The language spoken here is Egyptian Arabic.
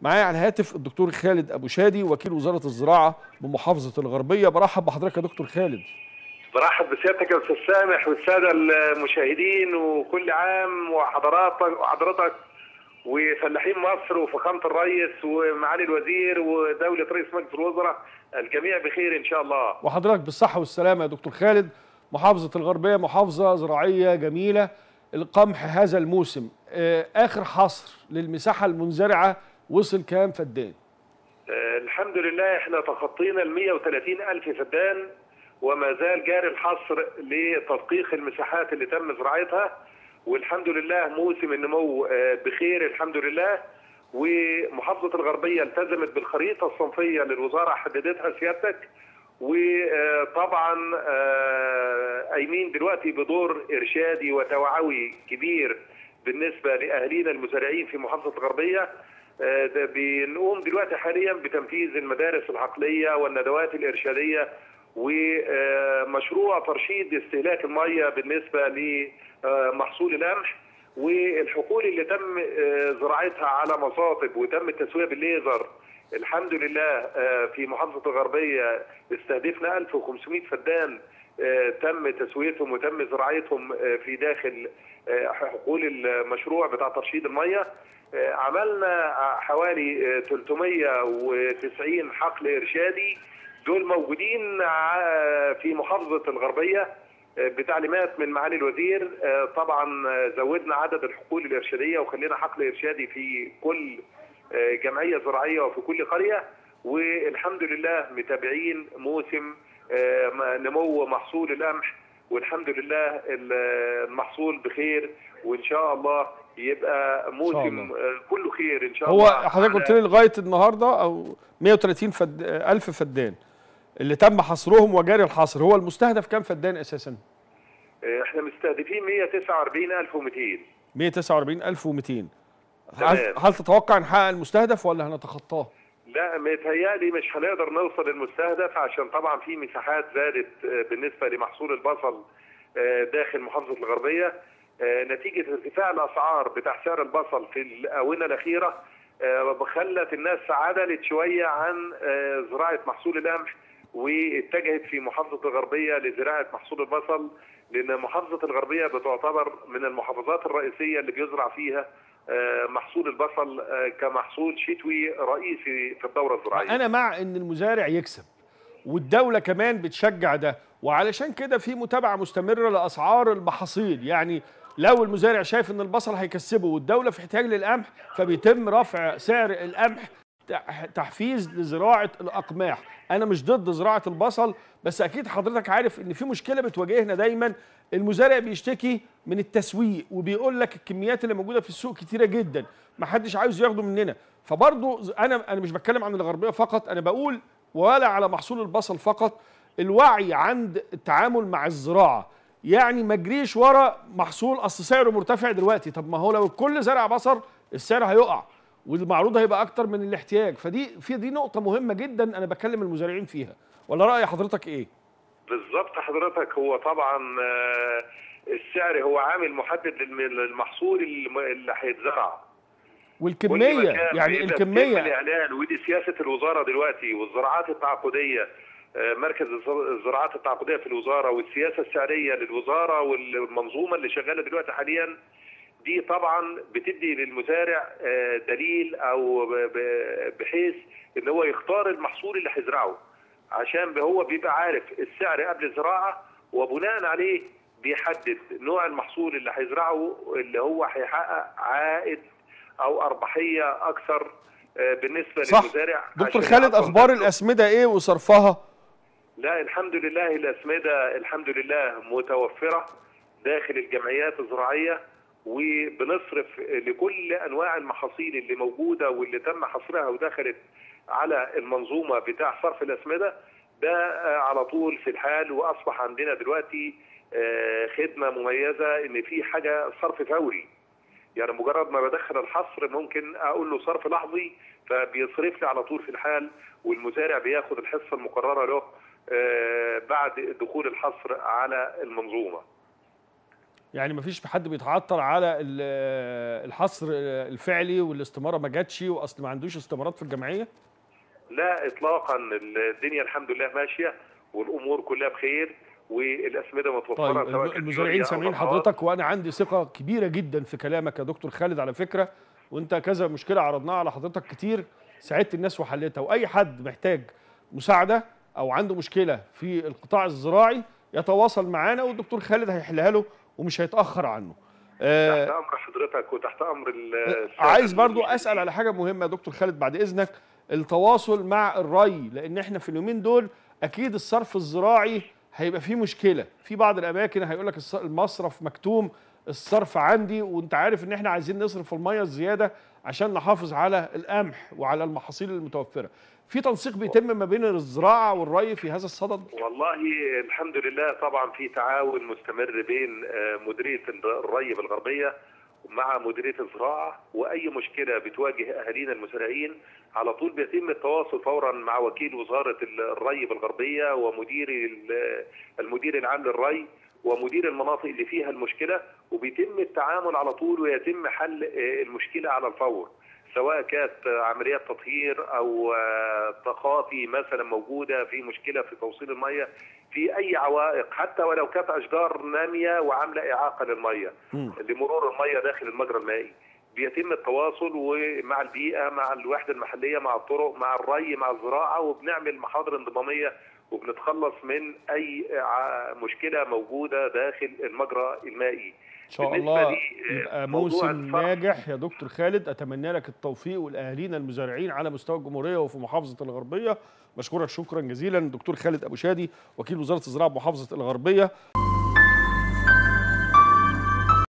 معايا على الهاتف الدكتور خالد ابو شادي وكيل وزاره الزراعه بمحافظه الغربيه برحب بحضرتك يا دكتور خالد برحب بسيادتك يا استاذ سامح والساده المشاهدين وكل عام وحضراتك وحضرتك وفلاحين مصر وفخامه الرئيس ومعالي الوزير ودوله رئيس مجلس الوزراء الجميع بخير ان شاء الله وحضرتك بالصحه والسلامه يا دكتور خالد محافظه الغربيه محافظه زراعيه جميله القمح هذا الموسم آه، اخر حصر للمساحه المنزرعه وصل كام فدان آه، الحمد لله احنا تخطينا ال 130 الف فدان وما زال جاري الحصر لتدقيق المساحات اللي تم زراعتها والحمد لله موسم النمو آه، بخير الحمد لله ومحافظه الغربيه التزمت بالخريطه الصنفيه للوزاره حددتها سيادتك وطبعا آه، قايمين دلوقتي بدور ارشادي وتوعوي كبير بالنسبه لاهالينا المزارعين في محافظه الغربيه آه، ده بنقوم دلوقتي حاليا بتنفيذ المدارس العقليه والندوات الارشاديه ومشروع ترشيد استهلاك الميه بالنسبه لمحصول القمح والحقول اللي تم آه، زراعتها على مصاطب وتم التسويه بالليزر الحمد لله آه، في محافظه الغربيه استهدفنا 1500 فدان آه، تم تسويتهم وتم زراعتهم آه، في داخل آه، حقول المشروع بتاع ترشيد الميه آه، عملنا حوالي آه، 390 حقل ارشادي دول موجودين ع- في محافظه الغربيه آه، بتعليمات من معالي الوزير آه، طبعا آه، زودنا عدد الحقول الارشاديه وخلينا حقل ارشادي في كل آه، جمعيه زراعيه وفي كل قريه والحمد لله متابعين موسم آه، م- نمو محصول القمح والحمد لله ال- المحصول بخير وان شاء الله يبقى موسم الله. آه، كله خير ان شاء هو الله حضرتك قلت لي لغايه النهارده او 130 فد... الف فدان اللي تم حصرهم وجاري الحصر هو المستهدف كام فدان اساسا آه، احنا مستهدفين 149200 149200 هل, تمام. هل تتوقع نحقق المستهدف ولا هنتخطاه لا متهيألي مش هنقدر نوصل للمستهدف عشان طبعا في مساحات زادت آه، بالنسبة لمحصول البصل آه، داخل محافظة الغربية آه، نتيجة ارتفاع الأسعار بتاع سعر البصل في الآونة الأخيرة آه، خلت الناس عدلت شوية عن آه، زراعة محصول القمح واتجهت في محافظة الغربية لزراعة محصول البصل لأن محافظة الغربية بتعتبر من المحافظات الرئيسية اللي بيزرع فيها آه، محصول البصل آه، كمحصول شتوي رئيسي في الدورة الزراعية انا مع ان المزارع يكسب والدوله كمان بتشجع ده وعلشان كده في متابعه مستمره لاسعار المحاصيل يعني لو المزارع شايف ان البصل هيكسبه والدوله في احتياج للقمح فبيتم رفع سعر القمح تح- تحفيز لزراعه الاقماح انا مش ضد زراعه البصل بس اكيد حضرتك عارف ان في مشكله بتواجهنا دايما المزارع بيشتكي من التسويق وبيقول لك الكميات اللي موجوده في السوق كتيره جدا ما حدش عاوز ياخده مننا فبرضه ز- انا انا مش بتكلم عن الغربيه فقط انا بقول ولا على محصول البصل فقط الوعي عند التعامل مع الزراعه يعني ما اجريش ورا محصول اصل سعره مرتفع دلوقتي طب ما هو لو الكل زرع بصل السعر هيقع والمعروض هيبقى اكتر من الاحتياج فدي في دي نقطه مهمه جدا انا بكلم المزارعين فيها ولا راي حضرتك ايه بالظبط حضرتك هو طبعا آه، السعر هو عامل محدد للم- للمحصول الم- اللي هيتزرع كل والكميه مكان يعني بيبقى بيتم الكميه الاعلان ودي سياسه الوزاره دلوقتي والزراعات التعاقديه آه، مركز الز- الزراعات التعاقديه في الوزاره والسياسه السعريه للوزاره والمنظومه اللي شغاله دلوقتي حاليا دي طبعا بتدي للمزارع آه، دليل او ب- ب- بحيث ان هو يختار المحصول اللي هيزرعه عشان هو بيبقى عارف السعر قبل الزراعه وبناء عليه بيحدد نوع المحصول اللي هيزرعه اللي هو هيحقق عائد او ارباحيه اكثر آه، بالنسبه صح. للمزارع دكتور عشان خالد يعظم اخبار دخله. الاسمده ايه وصرفها لا الحمد لله الأسمدة الحمد لله متوفرة داخل الجمعيات الزراعية وبنصرف لكل أنواع المحاصيل اللي موجودة واللي تم حصرها ودخلت على المنظومة بتاع صرف الأسمدة ده آه، على طول في الحال وأصبح عندنا دلوقتي آه، خدمة مميزة إن في حاجة صرف فوري يعني مجرد ما بدخل الحصر ممكن اقول له صرف لحظي فبيصرف لي على طول في الحال والمزارع بياخد الحصه المقرره له آه، بعد دخول الحصر على المنظومه يعني ما فيش حد بيتعطل على ال- الحصر الفعلي والاستماره ما جاتش واصل ما عندوش استمارات في الجمعيه لا اطلاقا الدنيا الحمد لله ماشيه والامور كلها بخير والاسمده متوفره طيب سواء الم- كانت المزارعين يوريا أو سامعين أصعاد. حضرتك وانا عندي ثقه كبيره جدا في كلامك يا دكتور خالد على فكره وانت كذا مشكله عرضناها على حضرتك كتير ساعدت الناس وحلتها واي حد محتاج مساعده او عنده مشكله في القطاع الزراعي يتواصل معانا والدكتور خالد هيحلها له ومش هيتاخر عنه آه، تحت امر حضرتك وتحت امر ال- السادة عايز برضو المشاهدين. اسال على حاجه مهمه يا دكتور خالد بعد اذنك التواصل مع الري لان احنا في اليومين دول اكيد الصرف الزراعي هيبقى فيه مشكله في بعض الاماكن هيقول لك الص- المصرف مكتوم الصرف عندي وانت عارف ان احنا عايزين نصرف الميه الزياده عشان نحافظ على القمح وعلى المحاصيل المتوفره في تنسيق بيتم ما بين الزراعه والري في هذا الصدد والله الحمد لله طبعا في تعاون مستمر بين آه، مديريه الري بالغربيه مع مديريه الزراعه واي مشكله بتواجه اهالينا المزارعين على طول بيتم التواصل فورا مع وكيل وزاره الري بالغربيه ومدير ال- المدير العام للري ومدير المناطق اللي فيها المشكله وبيتم التعامل على طول ويتم حل آه، المشكله على الفور سواء كانت عمليات تطهير او آه، تخاطي مثلا موجوده في مشكله في توصيل الميه في اي عوائق حتى ولو كانت اشجار ناميه وعامله اعاقه للميه مم. لمرور الميه داخل المجرى المائي بيتم التواصل ومع البيئه مع الوحده المحليه مع الطرق مع الري مع الزراعه وبنعمل محاضر انضماميه وبنتخلص من اي ع- مشكله موجوده داخل المجرى المائي ان شاء بالنسبة الله لي، آه، يبقى موضوع موسم الفرح- ناجح يا دكتور خالد اتمنى لك التوفيق والاهالينا المزارعين على مستوى الجمهوريه وفي محافظه الغربيه بشكرك شكرا جزيلا دكتور خالد ابو شادي وكيل وزاره الزراعه بمحافظه الغربيه